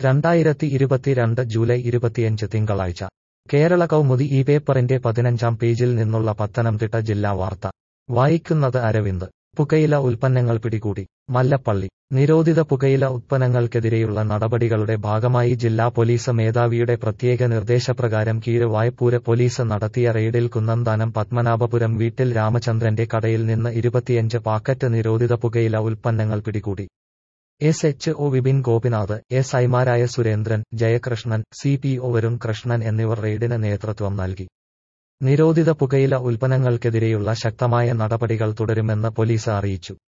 രണ്ടായിരത്തി ഇരുപത്തിരണ്ട് ജൂലൈ ഇരുപത്തിയഞ്ച് തിങ്കളാഴ്ച കേരള കൗമുദി ഈ പേപ്പറിന്റെ പതിനഞ്ചാം പേജിൽ നിന്നുള്ള പത്തനംതിട്ട ജില്ലാ വാർത്ത വായിക്കുന്നത് അരവിന്ദ് പുകയില ഉൽപ്പന്നങ്ങൾ പിടികൂടി മല്ലപ്പള്ളി നിരോധിത പുകയില ഉത്പന്നങ്ങൾക്കെതിരെയുള്ള നടപടികളുടെ ഭാഗമായി ജില്ലാ പോലീസ് മേധാവിയുടെ പ്രത്യേക നിർദ്ദേശപ്രകാരം കീഴ് വായ്പൂര് പോലീസ് നടത്തിയ റെയ്ഡിൽ കുന്നന്താനം പത്മനാഭപുരം വീട്ടിൽ രാമചന്ദ്രന്റെ കടയിൽ നിന്ന് ഇരുപത്തിയഞ്ച് പാക്കറ്റ് നിരോധിത പുകയില ഉൽപ്പന്നങ്ങൾ പിടികൂടി S H O Vipin Gopinath S ഐമാരായ Surendran Jayakrishnan C P O Varun Krishnan എന്നിവർ റെയ്ഡിന് നേതൃത്വം നൽകി നിരോധിത പുകയില ഉൽപ്പന്നങ്ങൾക്കെതിരെയുള്ള ശക്തമായ നടപടികൾ തുടരുമെന്ന് പോലീസ് അറിയിച്ചു